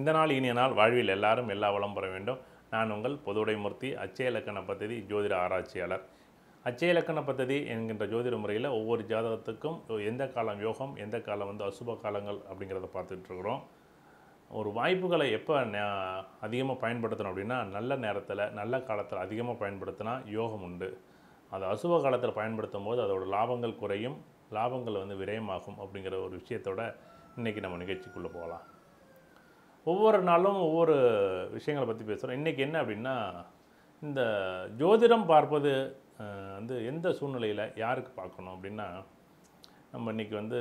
இந்த நாள் இனிய நாள் வாழ்வில் எல்லாரும் எல்லா வளம் பெற வேண்டும் நான் உங்கள் பொதுவுடைமூர்த்தி அச்சய இலக்கண பദ്ധதி ஜோதிட ஆராய்ச்சியாளர் அச்சய இலக்கண பദ്ധதி என்கின்ற ஜோதிட முறையில் ஒவ்வொரு ஜாதகத்துக்கும் எந்த காலம் யோகம் எந்த காலம் வந்து அசுப காலங்கள் அப்படிங்கிறத பார்த்துட்டு இருக்கிறோம் ஒரு வாய்ப்புகளை எப்போ அதிகமாக பயன்படுத்தணும் அப்படின்னா நல்ல நேரத்தில் நல்ல காலத்தில் அதிகமாக பயன்படுத்தினா யோகம் உண்டு அது அசுப காலத்தில் பயன்படுத்தும் போது அதோட லாபங்கள் குறையும் லாபங்கள் வந்து விரயமாகும் அப்படிங்கிற ஒரு விஷயத்தோட இன்றைக்கி நம்ம நிகழ்ச்சிக்குள்ளே போகலாம் ஒவ்வொரு நாளும் ஒவ்வொரு விஷயங்களை பற்றி பேசுகிறோம் இன்றைக்கி என்ன அப்படின்னா இந்த ஜோதிடம் பார்ப்பது அஹ், வந்து எந்த சூழ்நிலையில் யாருக்கு பார்க்கணும் அப்படின்னா நம்ம இன்றைக்கி வந்து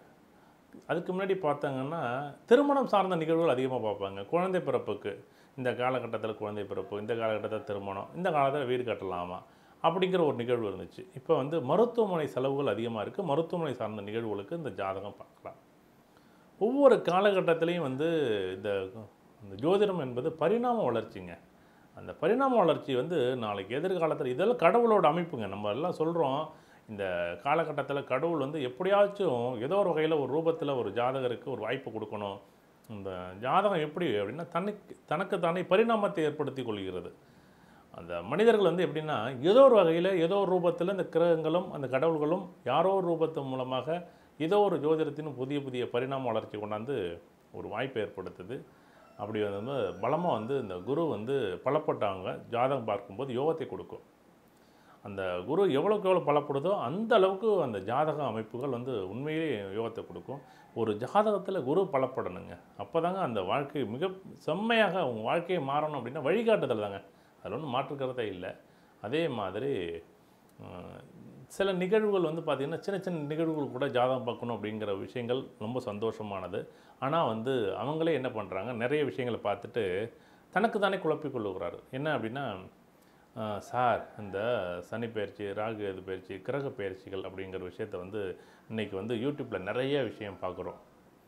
அதுக்கு முன்னாடி பார்த்தாங்கன்னா திருமணம் சார்ந்த நிகழ்வுகள் அதிகமாக பார்ப்பாங்க குழந்தை பிறப்புக்கு இந்த காலகட்டத்தில் குழந்தை பிறப்பு இந்த காலகட்டத்தில் திருமணம் இந்த காலத்தில் வீடு கட்டலாமா அப்படிங்கிற ஒரு நிகழ்வு இருந்துச்சு இப்போ வந்து மருத்துவமனை செலவுகள் அதிகமாக இருக்குது மருத்துவமனை சார்ந்த நிகழ்வுகளுக்கு இந்த ஜாதகம் பார்க்கலாம் ஒவ்வொரு காலகட்டத்திலையும் வந்து இந்த இந்த ஜோதிடம் என்பது பரிணாம வளர்ச்சிங்க அந்த பரிணாம வளர்ச்சி வந்து நாளைக்கு எதிர்காலத்தில் இதெல்லாம் கடவுளோட அமைப்புங்க நம்ம எல்லாம் சொல்கிறோம் இந்த காலகட்டத்தில் கடவுள் வந்து எப்படியாச்சும் ஏதோ ஒரு வகையில் ஒரு ரூபத்தில் ஒரு ஜாதகருக்கு ஒரு வாய்ப்பு கொடுக்கணும் இந்த ஜாதகம் எப்படி அப்படின்னா தனக்கு தனக்கு தானே பரிணாமத்தை ஏற்படுத்தி கொள்கிறது அந்த மனிதர்கள் வந்து எப்படின்னா ஏதோ ஒரு வகையில் ஏதோ ஒரு ரூபத்தில் இந்த கிரகங்களும் அந்த கடவுள்களும் யாரோ ஒரு ரூபத்து மூலமாக ஏதோ ஒரு ஜோதிடத்தின் புதிய புதிய பரிணாம வளர்ச்சி கொண்டாந்து ஒரு வாய்ப்பை ஏற்படுத்துது அப்படி வந்து பலமாக வந்து இந்த குரு வந்து பலப்பட்டவங்க ஜாதகம் பார்க்கும்போது யோகத்தை கொடுக்கும் அந்த குரு எவ்வளோக்கு எவ்வளோ பலப்படுதோ அந்த அளவுக்கு அந்த ஜாதக அமைப்புகள் வந்து உண்மையிலேயே யோகத்தை கொடுக்கும் ஒரு ஜாதகத்தில் குரு பலப்படணுங்க அப்போ தாங்க அந்த வாழ்க்கை மிக செம்மையாக உங்கள் வாழ்க்கையை மாறணும் அப்படின்னா வழிகாட்டுதல் தாங்க அதில் ஒன்றும் மாற்றுக்கிறதே இல்லை அதே மாதிரி அஹ், சில நிகழ்வுகள் வந்து பார்த்திங்கன்னா சின்ன சின்ன நிகழ்வுகள் கூட ஜாதகம் பார்க்கணும் அப்படிங்கிற விஷயங்கள் ரொம்ப சந்தோஷமானது ஆனால் வந்து அவங்களே என்ன பண்ணுறாங்க நிறைய விஷயங்களை பார்த்துட்டு தனக்கு தானே குழப்பிக் கொள்ளுகிறாரு என்ன அப்படின்னா ஆஹ் சார் இந்த சனி பயிற்சி ராகு எது பயிற்சி கிரக பயிற்சிகள் அப்படிங்கிற விஷயத்த வந்து இன்றைக்கி வந்து யூடியூப்பில் நிறைய விஷயம் பார்க்குறோம்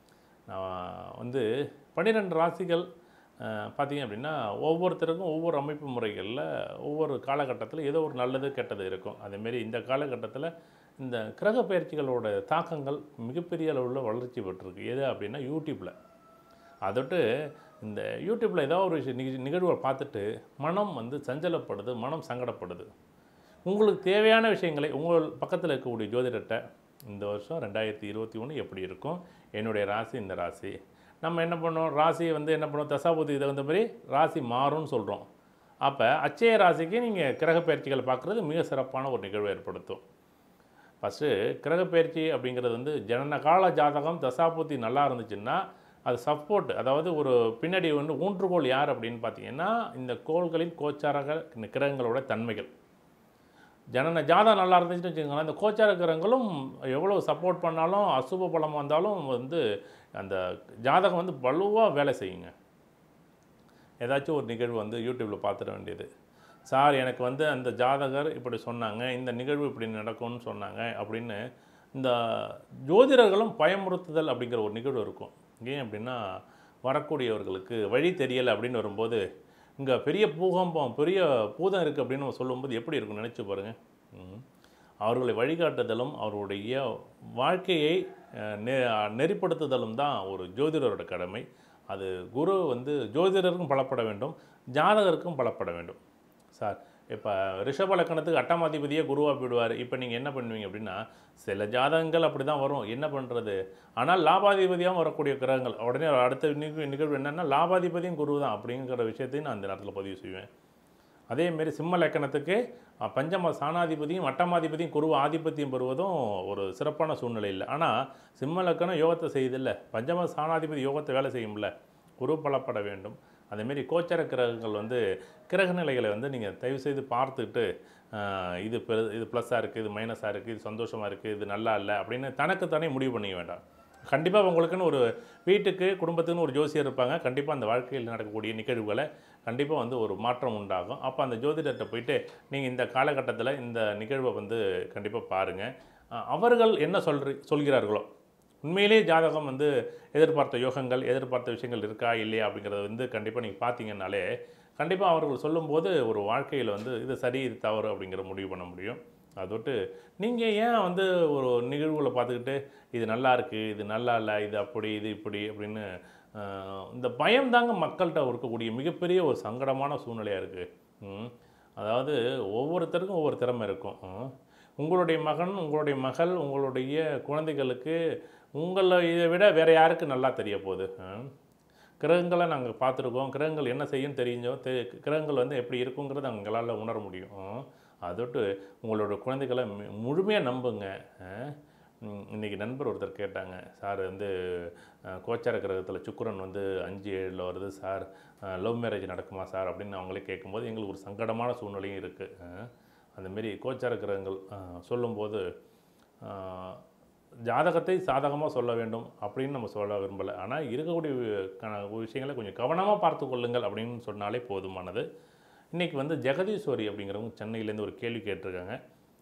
நான் வந்து பன்னிரெண்டு ராசிகள் ஆஹ் பார்த்தீங்க அப்படின்னா ஒவ்வொருத்தருக்கும் ஒவ்வொரு அமைப்பு முறைகளில் ஒவ்வொரு காலகட்டத்தில் ஏதோ ஒரு நல்லது கெட்டது இருக்கும் அதேமாரி இந்த காலகட்டத்தில் இந்த கிரக பயிற்சிகளோட தாக்கங்கள் மிகப்பெரிய அளவில் வளர்ச்சி பெற்றிருக்கு எது அப்படின்னா யூடியூப்பில் அதோட்டு இந்த யூடியூப்பில் ஏதோ ஒரு விஷயம் நிக நிகழ்வை பார்த்துட்டு மனம் வந்து சஞ்சலப்படுது மனம் சங்கடப்படுது உங்களுக்கு தேவையான விஷயங்களை உங்கள் பக்கத்தில் இருக்கக்கூடிய ஜோதிடர்கிட்ட இந்த வருஷம் ரெண்டாயிரத்தி இருபத்தி ஒன்று எப்படி இருக்கும் என்னுடைய ராசி இந்த ராசி நம்ம என்ன பண்ணோம் ராசி வந்து என்ன பண்ணோம் தசாபுதி தகுந்த மாதிரி ராசி மாறும்னு சொல்கிறோம் அப்போ அச்சய ராசிக்கு நீங்கள் கிரக பயிற்சிகளை பார்க்குறது மிக சிறப்பான ஒரு நிகழ்வை ஏற்படுத்தும் ஃபஸ்ட்டு கிரகப்பெயர்ச்சி அப்படிங்கிறது வந்து ஜனன கால ஜாதகம் தசாபுத்தி நல்லா இருந்துச்சுன்னா அது சப்போர்ட் அதாவது ஒரு பின்னாடி வந்து ஊன்றுகோல் யார் அப்படின்னு பார்த்தீங்கன்னா இந்த கோள்களின் கோச்சாரக இந்த கிரகங்களோட தன்மைகள் ஜனன ஜாதகம் நல்லா இருந்துச்சுன்னு வச்சுக்கோங்களேன் இந்த கோச்சார கிரகங்களும் எவ்வளோ சப்போர்ட் பண்ணாலும் அசுப பலம் வந்தாலும் வந்து அந்த ஜாதகம் வந்து வலுவாக வேலை செய்யுங்க ஏதாச்சும் ஒரு நிகழ்வு வந்து யூடியூப்பில் பார்த்துட வேண்டியது சார் எனக்கு வந்து அந்த ஜாதகர் இப்படி சொன்னாங்க இந்த நிகழ்வு இப்படி நடக்கும்னு சொன்னாங்க அப்படின்னு இந்த ஜோதிடர்களும் பயமுறுத்துதல் அப்படிங்கிற ஒரு நிகழ்வு இருக்கும் ஏன் அப்படின்னா வரக்கூடியவர்களுக்கு வழி தெரியலை அப்படின்னு வரும்போது இங்கே பெரிய பூகம்பம் பெரிய பூதம் இருக்குது அப்படின்னு நம்ம சொல்லும்போது எப்படி இருக்கும் நினச்சி பாருங்கள் ம். அவர்களை வழிகாட்டுதலும் அவருடைய வாழ்க்கையை அஹ், நெ- நெறிப்படுத்துதலும் தான் ஒரு ஜோதிடரோட கடமை அது குரு வந்து ஜோதிடருக்கும் பலப்பட வேண்டும் ஜாதகருக்கும் பலப்பட வேண்டும் சார் இப்போ ரிஷப லக்கணத்துக்கு அட்டமாதிபதியே குருவாக போயிடுவார் இப்போ நீங்கள் என்ன பண்ணுவீங்க அப்படின்னா சில ஜாதகங்கள் அப்படி தான் வரும் என்ன பண்ணுறது ஆனால் லாபாதிபதியாகவும் வரக்கூடிய கிரகங்கள் உடனே அடுத்த நிகழ்வு நிகழ்வு என்னென்னா லாபாதிபதியும் குரு தான் அப்படிங்கிற விஷயத்தையும் நான் அந்த நேரத்தில் பதிவு செய்வேன் அதேமாரி சிம்ம லக்கணத்துக்கு அஹ், பஞ்சம சாணாதிபதியும் அட்டமாதிபதியும் குரு ஆதிபத்தியம் பெறுவதும் ஒரு சிறப்பான சூழ்நிலை இல்லை ஆனால் சிம்ம லக்கணம் யோகத்தை செய்யுதில்ல பஞ்சம சாணாதிபதி யோகத்தை வேலை செய்யும்ல குரு பலப்பட வேண்டும் அதேமாரி கோச்சர கிரகங்கள் வந்து கிரக நிலைகளை வந்து நீங்கள் தயவு செய்து பார்த்துட்டு அஹ், இது பெரு இது ப்ளஸ்ஸாக இருக்குது இது மைனஸாக இருக்குது இது சந்தோஷமாக இருக்குது இது நல்லா இல்லை அப்படின்னு தனக்குத்தானே முடிவு பண்ணிக்க வேண்டாம் கண்டிப்பாக உங்களுக்குன்னு ஒரு வீட்டுக்கு குடும்பத்துக்குன்னு ஒரு ஜோசியர் இருப்பாங்க கண்டிப்பாக அந்த வாழ்க்கையில் நடக்கக்கூடிய நிகழ்வுகளை கண்டிப்பாக வந்து ஒரு மாற்றம் உண்டாகும் அப்போ அந்த ஜோதிடர்கிட்ட போயிட்டு நீங்கள் இந்த காலகட்டத்தில் இந்த நிகழ்வை வந்து கண்டிப்பாக பாருங்கள் அவர்கள் என்ன சொல்றி சொல்கிறார்களோ உண்மையிலேயே ஜாதகம் வந்து எதிர்பார்த்த யோகங்கள் எதிர்பார்த்த விஷயங்கள் இருக்கா இல்லையா அப்படிங்கிறத வந்து கண்டிப்பாக நீங்கள் பார்த்தீங்கன்னாலே கண்டிப்பாக அவர்கள் சொல்லும்போது ஒரு வாழ்க்கையில் வந்து இது சரி இது தவறு அப்படிங்கிற முடிவு பண்ண முடியும் அதோட்டு நீங்கள் ஏன் வந்து ஒரு நிகழ்வுகளை பார்த்துக்கிட்டு இது நல்லா இருக்குது இது நல்லா இல்லை இது அப்படி இது இப்படி அப்படின்னு ஆஹ் இந்த பயம் தாங்க மக்கள்கிட்ட இருக்கக்கூடிய மிகப்பெரிய ஒரு சங்கடமான சூழ்நிலையாக இருக்குது அதாவது ஒவ்வொருத்தருக்கும் ஒவ்வொரு திறமை இருக்கும் ம். உங்களுடைய மகன் உங்களுடைய மகள் உங்களுடைய குழந்தைகளுக்கு உங்களை இதை விட வேறு யாருக்கு நல்லா தெரிய போகுது ம். கிரகங்களை நாங்கள் பார்த்துருக்கோம் கிரகங்கள் என்ன செய்யும் தெரிஞ்சோ தெ கிரகங்கள் வந்து எப்படி இருக்குங்கிறத எங்களால் உணர முடியும் ம். அதோட்டு உங்களோட குழந்தைகளை முழுமையாக நம்புங்க அஹ். ம், இன்னைக்கு நண்பர் ஒருத்தர் கேட்டாங்க சார் வந்து அஹ், கோச்சார கிரகத்தில் சுக்கிரன் வந்து அஞ்சு ஏழில் வருது சார் லவ் மேரேஜ் நடக்குமா சார் அப்படின்னு அவங்களே கேட்கும்போது எங்களுக்கு ஒரு சங்கடமான சூழ்நிலையும் இருக்குது அந்தமாரி கோச்சார கிரகங்கள் அஹ், சொல்லும்போது அஹ், ஜாதகத்தை சாதகமாக சொல்ல வேண்டும் அப்படின்னு நம்ம சொல்ல விரும்பலை ஆனால் இருக்கக்கூடிய வி- க- விஷயங்களை கொஞ்சம் கவனமாக பார்த்து கொள்ளுங்கள் அப்படின்னு சொன்னாலே போதுமானது இன்றைக்கி வந்து ஜெகதீஸ்வரி அப்படிங்கிறவங்க சென்னையிலேருந்து ஒரு கேள்வி கேட்டிருக்காங்க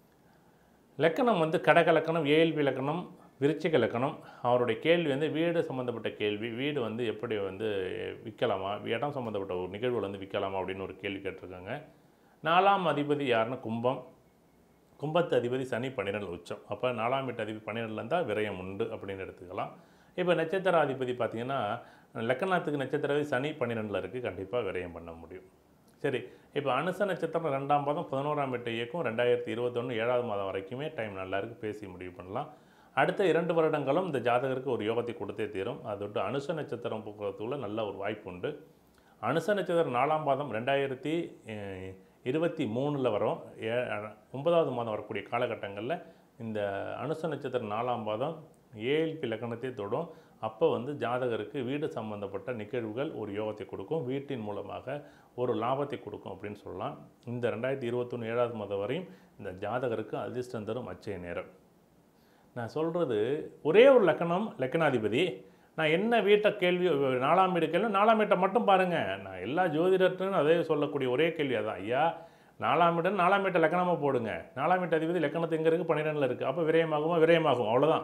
லக்கணம் வந்து கடக லக்கணம் ஏஎல்பி லக்கணம் விருச்சிக லக்கணம் அவருடைய கேள்வி வந்து வீடு சம்மந்தப்பட்ட கேள்வி வீடு வந்து எப்படி வந்து விற்கலாமா இடம் சம்மந்தப்பட்ட ஒரு நிகழ்வுகள் வந்து விற்கலாமா அப்படின்னு ஒரு கேள்வி கேட்டிருக்காங்க நாலாம் அதிபதி யாருன்னா கும்பம் கும்பத்து அதிபதி சனி பன்னிரெண்டில் உச்சம் அப்போ நாலாம் வீட்டு அதிபதி பன்னிரெண்டில் இருந்தால் விரயம் உண்டு அப்படின்னு எடுத்துக்கலாம் இப்போ நட்சத்திர அதிபதி பார்த்தீங்கன்னா லக்கணத்துக்கு நட்சத்திரவே சனி பன்னிரெண்டில் இருக்குது கண்டிப்பாக விரயம் பண்ண முடியும் சரி இப்போ அனுச நட்சத்திரம் ரெண்டாம் பாதம் பதினோராம் வீட்டை இயக்கும் ரெண்டாயிரத்தி இருபத்தொன்று ஏழாவது மாதம் வரைக்குமே டைம் நல்லா இருக்கு பேசி முடிவு பண்ணலாம் அடுத்த இரண்டு வருடங்களும் இந்த ஜாதகருக்கு ஒரு யோகத்தை கொடுத்தே தீரும் அதோட்டு அனுச நட்சத்திரம் போக்குவரத்துக்குள்ள நல்ல ஒரு வாய்ப்பு உண்டு அனுச நட்சத்திரம் நாலாம் பாதம் ரெண்டாயிரத்தி அஹ், இருபத்தி மூணில் வரும் ஏ ஒன்பதாவது மாதம் வரக்கூடிய காலகட்டங்களில் இந்த அனுச நட்சத்திரம் நாலாம் பாதம் ஏஎல்பி லக்கணத்தை தொடும் அப்போ வந்து ஜாதகருக்கு வீடு சம்பந்தப்பட்ட நிகழ்வுகள் ஒரு யோகத்தை கொடுக்கும் வீட்டின் மூலமாக ஒரு லாபத்தை கொடுக்கும் அப்படின்னு சொல்லலாம் இந்த ரெண்டாயிரத்தி இருபத்தொன்று ஏழாவது மாதம் வரையும் இந்த ஜாதகருக்கு அதிர்ஷ்டம் தரும் அச்சய நேரம் நான் சொல்கிறது ஒரே ஒரு லக்கணம் லக்கணாதிபதி நான் என்ன வீட்டை கேள்வி நாலாம் வீடு கேள்வி நாலாம் வீட்டை மட்டும் பாருங்கள் நான் எல்லா ஜோதிடர்ட்டும் அதே சொல்லக்கூடிய ஒரே கேள்வி அதான் ஐயா நாலாம் வீடு நாலாம் வீட்டை லக்கணமாக போடுங்க நாலாம் வீட்டு அதிபதி லக்கணத்து எங்கே இருக்குது பன்னிரெண்டில் இருக்குது அப்போ விரயமாகுமா விரயமாகும் அவ்வளோதான்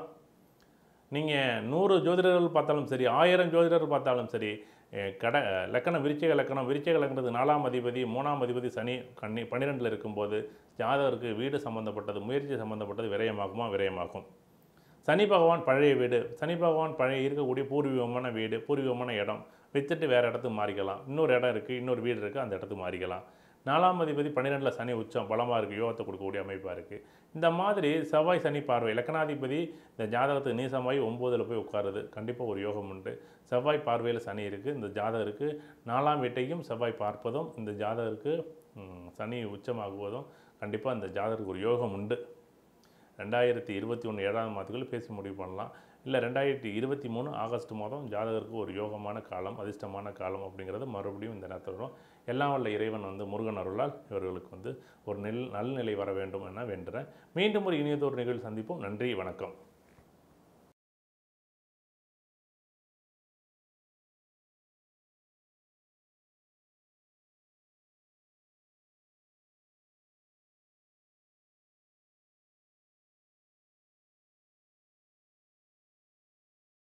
நீங்கள் நூறு ஜோதிடர்கள் பார்த்தாலும் சரி ஆயிரம் ஜோதிடர்கள் பார்த்தாலும் சரி அஹ் கட லக்கணம் விருச்சிக லக்கணம் விருச்சிக லக்கணத்துக்கு நாலாம் அதிபதி மூணாம் அதிபதி சனி கண்ணி பன்னிரெண்டில் இருக்கும்போது ஜாதகருக்கு வீடு சம்மந்தப்பட்டது முயற்சி சம்மந்தப்பட்டது விரயமாகுமா விரயமாகும் சனி பகவான் பழைய வீடு சனி பகவான் பழைய இருக்கக்கூடிய பூர்வீகமான வீடு பூர்வீகமான இடம் வித்துட்டு வேறு இடத்துக்கு மாறிக்கலாம் இன்னொரு இடம் இருக்குது இன்னொரு வீடு இருக்குது அந்த இடத்துக்கு மாறிக்கலாம் நாலாம் அதிபதி பன்னிரெண்டில் சனி உச்சம் பலமாக இருக்குது யோகத்தை கொடுக்கக்கூடிய அமைப்பாக இருக்குது இந்த மாதிரி செவ்வாய் சனி பார்வை லக்கணாதிபதி இந்த ஜாதகத்துக்கு நீசமாகி ஒம்போதில் போய் உட்காருது கண்டிப்பாக ஒரு யோகம் உண்டு செவ்வாய் பார்வையில் சனி இருக்குது இந்த ஜாதகருக்கு நாலாம் வீட்டையும் செவ்வாய் பார்ப்பதும் இந்த ஜாதகருக்கு ம், சனி உச்சமாகுவதும் கண்டிப்பாக இந்த ஜாதகருக்கு ஒரு யோகம் உண்டு ரெண்டாயிரத்தி இருபத்தி ஒன்று ஏழாம் மாதத்துக்குள்ள பேசி முடிவு பண்ணலாம் இல்லை ரெண்டாயிரத்தி இருபத்தி மூணு ஆகஸ்ட் மாதம் ஜாதகருக்கு ஒரு யோகமான காலம் அதிர்ஷ்டமான காலம் அப்படிங்கிறது மறுபடியும் இந்த நேரத்தில் வரும் எல்லாம் வல்ல இறைவன் வந்து முருகன் அருளால் இவர்களுக்கு வந்து ஒரு நெல் நல்நிலை வர வேண்டும் என வேண்டுறேன் மீண்டும் ஒரு இனியதொரு நிகழ்வு சந்திப்போம் நன்றி வணக்கம்